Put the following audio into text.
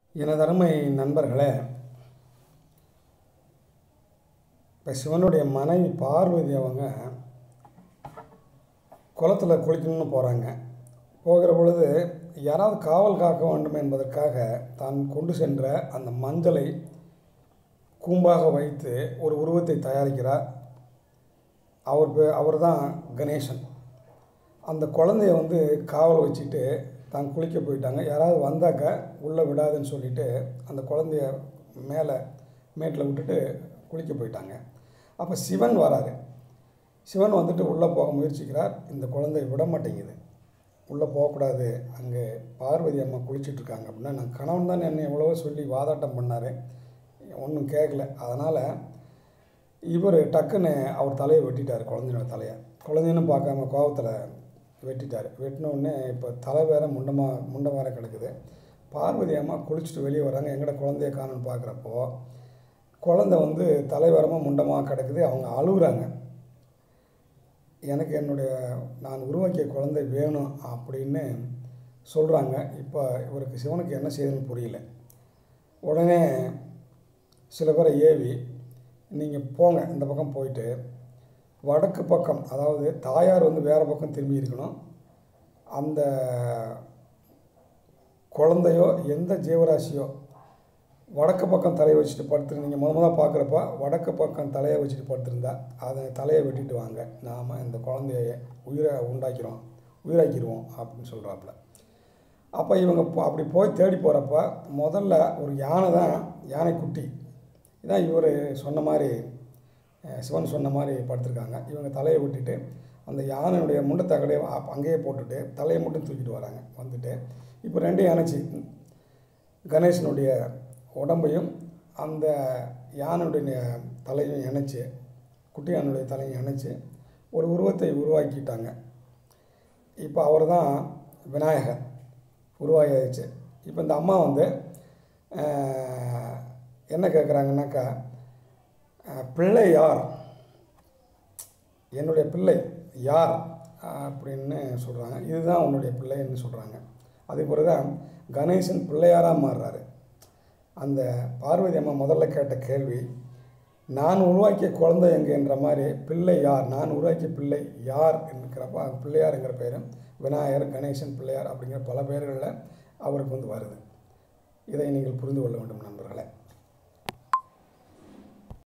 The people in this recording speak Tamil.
எனதருமை நண்பர்களே இப்போ சிவனுடைய மனைவி பார்வதி அவங்க குளத்துல குளிக்கணும்னு போகிறாங்க போகிற பொழுது யாராவது காவல் காக்க வேண்டும் என்பதற்காக தான் கொண்டு சென்ற அந்த மஞ்சளை கூம்பாக வைத்து ஒரு உருவத்தை தயாரிக்கிறார் அவர் பே அவர் தான் கணேசன் அந்த குழந்தைய வந்து காவல் வச்சுட்டு தான் குளிக்க போயிட்டாங்க யாராவது வந்தாக்க உள்ளே விடாதுன்னு சொல்லிட்டு அந்த குழந்தைய மேலே மேட்டில் விட்டுட்டு குளிக்க போயிட்டாங்க அப்போ சிவன் வராரு சிவன் வந்துட்டு உள்ளே போக முயற்சிக்கிறார் இந்த குழந்தை விட மாட்டேங்குது உள்ளே போகக்கூடாது அங்கே பார்வதி அம்மா குளிச்சுட்டு இருக்காங்க அப்படின்னா நான் கணவன் தான் என்னை எவ்வளவோ சொல்லி வாதாட்டம் பண்ணார் ஒன்றும் கேட்கல அதனால் இவர் டக்குன்னு அவர் தலையை வெட்டிட்டார் குழந்தையோட தலையை குழந்தைன்னு பார்க்காம கோபத்தில் வெட்டிட்டார் வெட்டின உடனே இப்போ தலை வேற முண்டமாக முண்டம் வேற கிடக்குது பார்வதி அம்மா குளிச்சுட்டு வெளியே வராங்க எங்கட குழந்தைய காணுன்னு பார்க்குறப்போ குழந்தை வந்து தலைவரமாக முண்டமாக கிடக்குது அவங்க அழுகுறாங்க எனக்கு என்னுடைய நான் உருவாக்கிய குழந்தை வேணும் அப்படின்னு சொல்கிறாங்க இப்போ இவருக்கு சிவனுக்கு என்ன செய்யுதுன்னு புரியல உடனே சில பேரை ஏவி நீங்கள் போங்க இந்த பக்கம் போயிட்டு வடக்கு பக்கம் அதாவது தாயார் வந்து வேறு பக்கம் திரும்பி இருக்கணும் அந்த குழந்தையோ எந்த ஜீவராசியோ வடக்கு பக்கம் தலையை வச்சுட்டு படுத்துரு நீங்கள் முத முதல் பார்க்குறப்ப வடக்கு பக்கம் தலையை வச்சுட்டு படுத்திருந்தா அதை தலையை வெட்டிட்டு வாங்க நாம் இந்த குழந்தைய உயிரை உண்டாக்கிறோம் உயிராக்கிடுவோம் அப்படின்னு சொல்கிறாப்புல அப்போ இவங்க போ- அப்படி போய் தேடி போகிறப்ப முதல்ல ஒரு யானை தான் யானை குட்டி இதான் இவர் சொன்ன மாதிரி அஹ், சிவன் சொன்ன மாதிரி படுத்திருக்காங்க இவங்க தலையை விட்டுட்டு அந்த யானையுடைய முண்டத்தகடையை அப்- அங்கேயே போட்டுட்டு தலையை மட்டும் தூக்கிட்டு வராங்க வந்துட்டு இப்போ ரெண்டு யானைச்சி கணேசனுடைய உடம்பையும் அந்த யானையுடைய தலையும் இணைச்சி குட்டி யானையுடைய தலையும் இணைச்சி ஒரு உருவத்தை உருவாக்கிட்டாங்க இப்போ அவர் தான் விநாயகர் உருவாகியாச்சு இப்போ இந்த அம்மா வந்து அஹ், என்ன கேட்குறாங்கன்னாக்கா அஹ், பிள்ளை யார் என்னுடைய பிள்ளை யார் அப்படின்னு சொல்கிறாங்க இதுதான் உன்னுடைய பிள்ளைன்னு சொல்கிறாங்க அதே போல தான் கணேசன் பிள்ளையாராக மாறுறாரு அந்த பார்வதி அம்மா முதல்ல கேட்ட கேள்வி நான் உருவாக்கிய குழந்தை எங்கேன்ற மாதிரி பிள்ளை யார் நான் உருவாக்கிய பிள்ளை யார் என்கிறப்ப பிள்ளையாருங்கிற பேரும் விநாயகர் கணேசன் பிள்ளையார் அப்படிங்கிற பல பெயர்களில் அவருக்கு வந்து வருது இதை நீங்கள் புரிந்து கொள்ள வேண்டும் நண்பர்களே